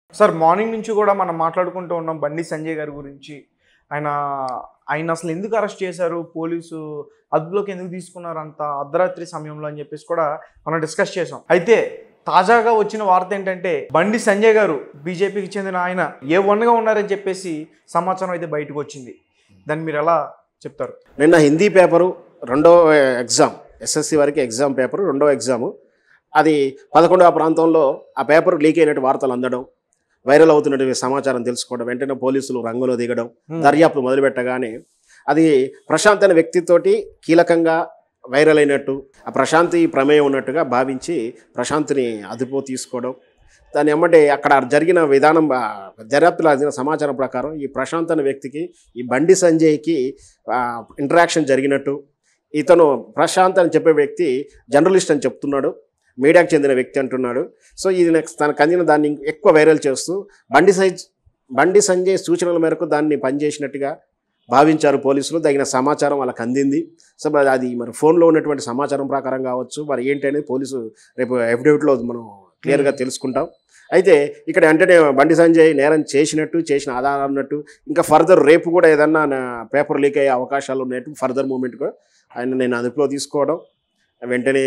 sir morning నుంచి కూడా మనం మాట్లాడుకుంటూ ఉన్నాం బండి సంజయ్ గారి గురించి ఆయన ఆయన అసలు ఎందుకు అరెస్ట్ చేశారు పోలీసు అదుపులోకి ఎందుకు తీసుకున్నారు అంత అర్ధరాత్రి సమయంలో అని చెప్పేసి కూడా మనం డిస్కస్ చేసాం అయితే తాజాగా వచ్చిన వార్త ఏంటంటే బండి సంజయ్ గారు బీజేపీకి చెందిన ఆయన ఏ వన్గా ఉన్నారని చెప్పేసి సమాచారం అయితే బయటకు వచ్చింది దాన్ని మీరు ఎలా చెప్తారు నిన్న హిందీ పేపరు రెండో ఎగ్జామ్ ఎస్ఎస్సి వారికి ఎగ్జామ్ పేపరు రెండో ఎగ్జాము అది పదకొండవ ప్రాంతంలో ఆ పేపర్ లీక్ అయినట్టు వార్తలు అందడం వైరల్ అవుతున్నటువంటి సమాచారం తెలుసుకోవడం వెంటనే పోలీసులు రంగులో దిగడం దర్యాప్తు మొదలుపెట్టగానే అది ప్రశాంత్ అనే వ్యక్తితోటి కీలకంగా వైరల్ అయినట్టు ఆ ప్రశాంతి ప్రమేయం ఉన్నట్టుగా భావించి ప్రశాంత్ని అదుపు తీసుకోవడం దాని ఎమ్మటే అక్కడ జరిగిన విధానం ఆ, దర్యాప్తులో అందిన సమాచారం ప్రకారం ఈ ప్రశాంత్ అనే వ్యక్తికి ఈ బండి సంజయ్కి ఇంటరాక్షన్ జరిగినట్టు ఇతను ప్రశాంత్ అని చెప్పే వ్యక్తి జర్నలిస్ట్ అని చెప్తున్నాడు మీడియాకు చెందిన వ్యక్తి అంటున్నాడు సో ఇది నెక్స్ట్ తనకు అందిన దాన్ని ఎక్కువ వైరల్ చేస్తూ బండి సైజ్ బండి సంజయ్ సూచనల మేరకు దాన్ని పనిచేసినట్టుగా భావించారు పోలీసులు తగిన సమాచారం వాళ్ళకి అందింది సో మరి అది మరి ఫోన్లో ఉన్నటువంటి సమాచారం ప్రకారం కావచ్చు మరి ఏంటి అనేది పోలీసు రేపు ఎఫిడవిట్లో మనం క్లియర్గా తెలుసుకుంటాం అయితే ఇక్కడ వెంటనే బండి సంజయ్ నేరం చేసినట్టు చేసిన ఆధారం ఉన్నట్టు ఇంకా ఫర్దర్ రేపు కూడా ఏదన్నా పేపర్ లీక్ అయ్యే అవకాశాలు ఉన్నట్టు ఫర్దర్ మూమెంట్ కూడా ఆయన నేను అదుపులో తీసుకోవడం వెంటనే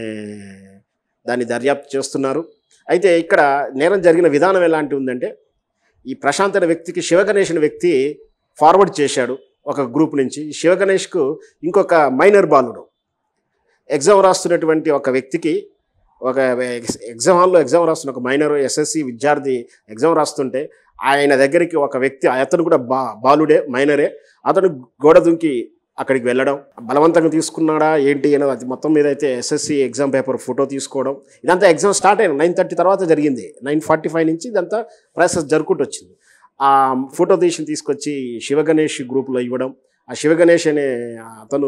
దాన్ని దర్యాప్తు చేస్తున్నారు అయితే ఇక్కడ నేరం జరిగిన విధానం ఎలాంటి ఉందంటే ఈ ప్రశాంత్ అనే వ్యక్తికి శివగణేష్ అనే వ్యక్తి ఫార్వర్డ్ చేశాడు ఒక గ్రూప్ నుంచి ఈ శివగణేష్కు ఇంకొక మైనర్ బాలుడు ఎగ్జామ్ రాస్తున్నటువంటి ఒక వ్యక్తికి ఒక ఎగ్జ్- ఎగ్జామ్ హాల్లో ఎగ్జామ్ రాస్తున్న ఒక మైనర్ ఎస్ఎస్సి విద్యార్థి ఎగ్జామ్ రాస్తుంటే ఆయన దగ్గరికి ఒక వ్యక్తి అతను కూడా బా బాలుడే మైనరే అతను గోడ దుంకి అక్కడికి వెళ్ళడం బలవంతంగా తీసుకున్నాడా ఏంటి అనేది అది మొత్తం మీద అయితే ఎస్ఎస్సి ఎగ్జామ్ పేపర్ ఫోటో తీసుకోవడం ఇదంతా ఎగ్జామ్ స్టార్ట్ అయిన నైన్ థర్టీ తర్వాత జరిగింది నైన్ ఫార్టీ ఫైవ్ నుంచి ఇదంతా ప్రాసెస్ జరుపుకుంటూ వచ్చింది ఆ ఫోటో తీసి తీసుకొచ్చి శివగణేష్ గ్రూప్లో ఇవ్వడం ఆ శివగణేష్ అనే అతను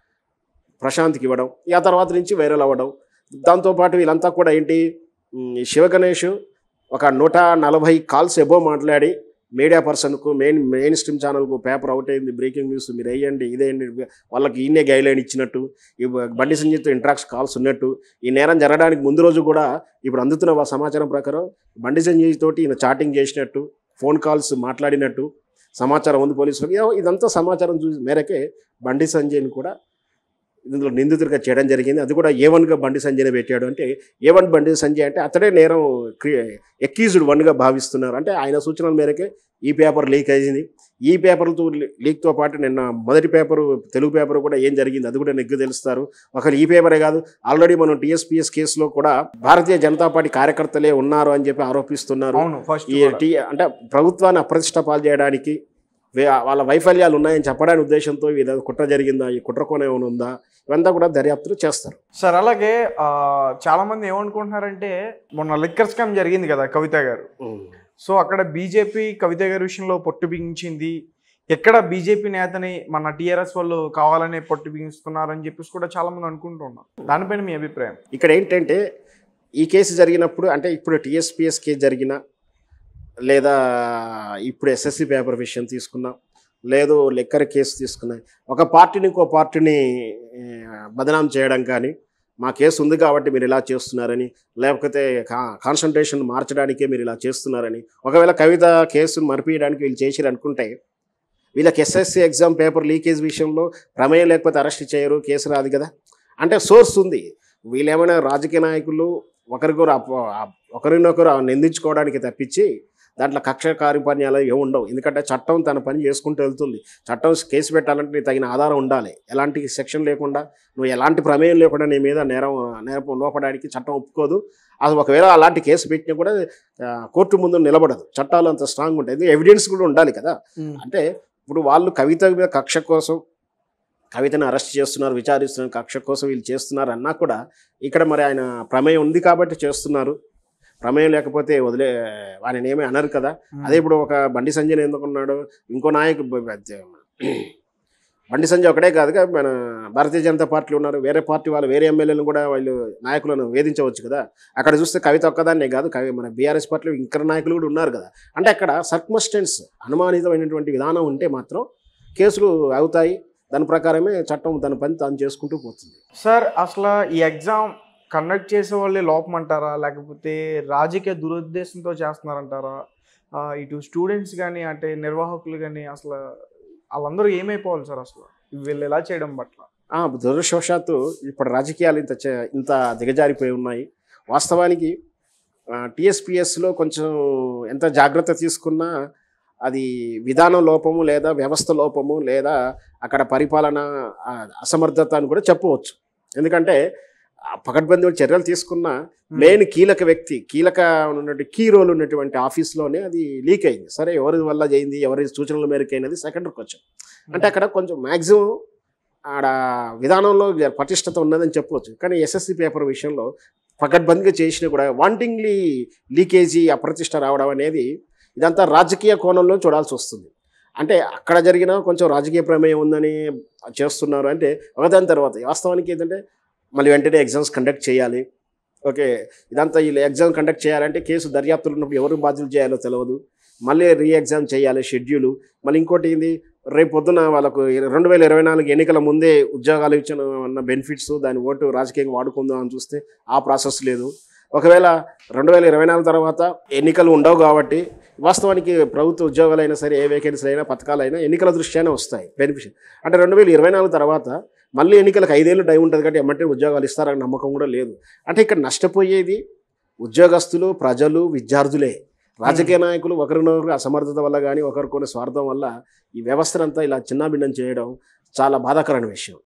ప్రశాంత్కి ఇవ్వడం ఆ తర్వాత నుంచి వైరల్ అవ్వడం దాంతోపాటు వీళ్ళంతా కూడా ఏంటి ఉమ్, ఈ శివగణేష్ ఒక నూట నలభై కాల్స్ ఎబో మాట్లాడి మీడియా పర్సన్కు మెయిన్ మెయిన్ స్ట్రీమ్ ఛానల్కు పేపర్ అవుట్ అయింది బ్రేకింగ్ న్యూస్ మీరు వేయండి ఇదేయండి వాళ్ళకి ఈయనే గైడ్లైన్ ఇచ్చినట్టు ఈ బండి సంజయ్తో ఇంట్రాక్షన్ కాల్స్ ఉన్నట్టు ఈ నేరం జరగడానికి ముందు రోజు కూడా ఇప్పుడు అందుతున్న వా- సమాచారం ప్రకారం బండి సంజయ్ తోటి ఈయన చాటింగ్ చేసినట్టు ఫోన్ కాల్స్ మాట్లాడినట్టు సమాచారం ఉంది పోలీసులకు ఇదో- ఇదంతా సమాచారం చూసి మేరకే బండి సంజయ్ని కూడా ఇందులో నిందితుడిగా చేయడం జరిగింది అది కూడా ఏ వన్గా బండి సంజయ్ని పెట్టాడు అంటే ఏ వన్ బండి సంజయ్ అంటే అతడే నేరం ఎక్యూజ్డ్ వన్గా భావిస్తున్నారు అంటే ఆయన సూచనల మేరకే ఈ పేపర్ లీక్ అయింది ఈ పేపర్తో లీక్తో పాటు నిన్న మొదటి పేపరు తెలుగు పేపర్ కూడా ఏం జరిగింది అది కూడా నెగ్గు తెలుస్తారు ఒకరు ఈ పేపరే కాదు ఆల్రెడీ మనం టీఎస్పీఎస్ కేసులో కూడా భారతీయ జనతా పార్టీ కార్యకర్తలే ఉన్నారు అని చెప్పి ఆరోపిస్తున్నారు అవును ఫస్ట్ ఈ టీ అంటే ప్రభుత్వాన్ని అప్రతిష్ట పాలు చేయడానికి వే- వాళ్ళ వైఫల్యాలు ఉన్నాయని చెప్పడానికి ఉద్దేశంతో ఇది కుట్ర జరిగిందా ఈ కుట్ర కోణం ఏమైనా ఉందా ఇవంతా కూడా దర్యాప్తులు చేస్తారు సార్ అలాగే ఆ, చాలా మంది ఏమనుకుంటున్నారంటే మొన్న లిక్కర్ స్కామ్ జరిగింది కదా కవిత గారు సో అక్కడ బీజేపీ కవిత గారి విషయంలో పొట్టు బిగించింది ఎక్కడ బీజేపీ నేతని మన టీఆర్ఎస్ వాళ్ళు కావాలనే పొట్టు బిగిస్తున్నారని చెప్పేసి కూడా చాలా మంది అనుకుంటున్నారు దానిపైన మీ అభిప్రాయం ఇక్కడ ఏంటంటే ఈ కేసు జరిగినప్పుడు అంటే ఇప్పుడు టీఎస్పీఎస్ కేసు జరిగిన లేదా ఇప్పుడు ఎస్ఎస్సి పేపర్ విషయం తీసుకున్నాం లేదు లెక్కర్ కేసు తీసుకున్నాం ఒక పార్టీని ఇంకో పార్టీని ఆ, బదనాం చేయడం కానీ మా కేసు ఉంది కాబట్టి మీరు ఇలా చేస్తున్నారని లేకపోతే కా కాన్సన్ట్రేషన్ మార్చడానికే మీరు ఇలా చేస్తున్నారని ఒకవేళ కవిత కేసును మరిపించడానికి వీళ్ళు చేసిరు అనుకుంటే వీళ్ళకి ఎస్ఎస్సి ఎగ్జామ్ పేపర్ లీకేజ్ విషయంలో ప్రమేయం లేకపోతే అరెస్ట్ చేయరు కేసు రాదు కదా అంటే సోర్స్ ఉంది వీళ్ళేమైనా రాజకీయ నాయకులు ఒకరికొకరు అప- అప్- ఒకరినొకరు నిందించుకోవడానికి తప్పించి దాంట్లో కక్ష కార్యపణ్యాలు ఏమి ఉండవు ఎందుకంటే చట్టం తన పని చేసుకుంటూ వెళ్తుంది చట్టం కేసు పెట్టాలంటే నీకు తగిన ఆధారం ఉండాలి ఎలాంటి సెక్షన్ లేకుండా నువ్వు ఎలాంటి ప్రమేయం లేకుండా నీ మీద నేరం నేరం లోపడానికి చట్టం ఒప్పుకోదు అది ఒకవేళ అలాంటి కేసు పెట్టినా కూడా ఆ, కోర్టు ముందు నిలబడదు చట్టాలు అంత స్ట్రాంగ్ ఉంటాయి ఎవిడెన్స్ కూడా ఉండాలి కదా అంటే ఇప్పుడు వాళ్ళు కవిత మీద కక్ష కోసం కవితను అరెస్ట్ చేస్తున్నారు విచారిస్తున్నారు కక్ష కోసం వీళ్ళు చేస్తున్నారు అన్నా కూడా ఇక్కడ మరి ఆయన ప్రమేయం ఉంది కాబట్టి చేస్తున్నారు ప్రమేయం లేకపోతే వదిలే ఆయన ఏమీ అనరు కదా అదే ఇప్పుడు ఒక బండి సంజయ్ ఎందుకున్నాడు ఇంకో నాయకు బ- బ- బండి సంజయ్ ఒకటే కాదుగా మన భారతీయ జనతా పార్టీలో ఉన్నారు వేరే పార్టీ వాళ్ళు వేరే ఎమ్మెల్యేలను కూడా వాళ్ళు నాయకులను వేధించవచ్చు కదా అక్కడ చూస్తే కవిత ఒక్కదాన్నే కాదు కవి మన బీఆర్ఎస్ పార్టీలో ఇంకా నాయకులు కూడా ఉన్నారు కదా అంటే అక్కడ సర్కమస్టెన్స్ అనుమానితమైనటువంటి విధానం ఉంటే మాత్రం కేసులు అవుతాయి దాని ప్రకారమే చట్టం తన పని తాను చేసుకుంటూ పోతుంది సార్ అసలు ఈ ఎగ్జామ్ కండక్ట్ చేసే వాళ్ళే లోపం అంటారా లేకపోతే రాజకీయ దురుద్దేశంతో చేస్తున్నారంటారా ఆ, ఇటు స్టూడెంట్స్ కానీ అంటే నిర్వాహకులు కానీ అసలు వాళ్ళందరూ ఏమైపోవాలి సార్ అసలు వీళ్ళు ఎలా చేయడం పట్ల ఆ, దురదృష్టవశాత్తు ఇప్పుడు రాజకీయాలు ఇంత చే- ఇంత దిగజారిపోయి ఉన్నాయి వాస్తవానికి టీఎస్పిఎస్లో కొంచెం ఎంత జాగ్రత్త తీసుకున్నా అది విధానం లోపము లేదా వ్యవస్థ లోపము లేదా అక్కడ పరిపాలన ఆ, అసమర్థత అని కూడా చెప్పవచ్చు ఎందుకంటే ఆ పకడ్బందీ చర్యలు తీసుకున్న మెయిన్ కీలక వ్యక్తి కీలక ఉన్నటువంటి కీ రోల్ ఉన్నటువంటి ఆఫీస్లోనే అది లీక్ అయింది సరే ఎవరి వల్ల అయింది ఎవరి సూచనల మేరకు అయినది సెకండ్ క్వశ్చన్ అంటే అక్కడ కొంచెం మ్యాక్సిమం ఆడ విధానంలో పటిష్టత ఉన్నదని చెప్పవచ్చు కానీ ఎస్ఎస్సి పేపర్ విషయంలో పకడ్బందీగా చేసినా కూడా వాంటింగ్లీ లీకేజీ అప్రతిష్ట రావడం అనేది ఇదంతా రాజకీయ కోణంలో చూడాల్సి వస్తుంది అంటే అక్కడ జరిగిన కొంచెం రాజకీయ ప్రమేయం ఉందని చేస్తున్నారు అంటే ఒకదాని తర్వాత వాస్తవానికి ఏంటంటే మళ్ళీ వెంటనే ఎగ్జామ్స్ కండక్ట్ చేయాలి ఓకే ఇదంతా వీళ్ళు ఎగ్జామ్ కండక్ట్ చేయాలంటే కేసు దర్యాప్తులు ఉన్నప్పుడు ఎవరు బాధ్యతలు చేయాలో తెలియదు మళ్ళీ రీ ఎగ్జామ్ చేయాలి షెడ్యూలు మళ్ళీ ఇంకోటి ఏంది రేపు పొద్దున వాళ్ళకు రెండు వేల ఇరవై నాలుగు ఎన్నికల ముందే ఉద్యోగాలు ఇచ్చిన ఉన్న బెనిఫిట్స్ దాని ఓటు రాజకీయంగా వాడుకుందాం అని చూస్తే ఆ ప్రాసెస్ లేదు ఒకవేళ రెండు వేల ఇరవై నాలుగు తర్వాత ఎన్నికలు ఉండవు కాబట్టి వాస్తవానికి ప్రభుత్వ ఉద్యోగాలైనా సరే ఏ వేకెన్సీలు అయినా పథకాలైనా ఎన్నికల దృష్ట్యానే వస్తాయి బెనిఫిట్ అంటే రెండు వేల ఇరవై నాలుగు తర్వాత మళ్ళీ ఎన్నికలకు ఐదేళ్ళు టైం ఉంటుంది కాబట్టి ఎమ్మటే ఉద్యోగాలు ఇస్తారని నమ్మకం కూడా లేదు అంటే ఇక్కడ నష్టపోయేది ఉద్యోగస్తులు ప్రజలు విద్యార్థులే రాజకీయ నాయకులు ఒకరినొకరు అసమర్థత వల్ల కానీ ఒకరికొని స్వార్థం వల్ల ఈ వ్యవస్థనంతా ఇలా చిన్నాభిన్నం చేయడం చాలా బాధాకరమైన విషయం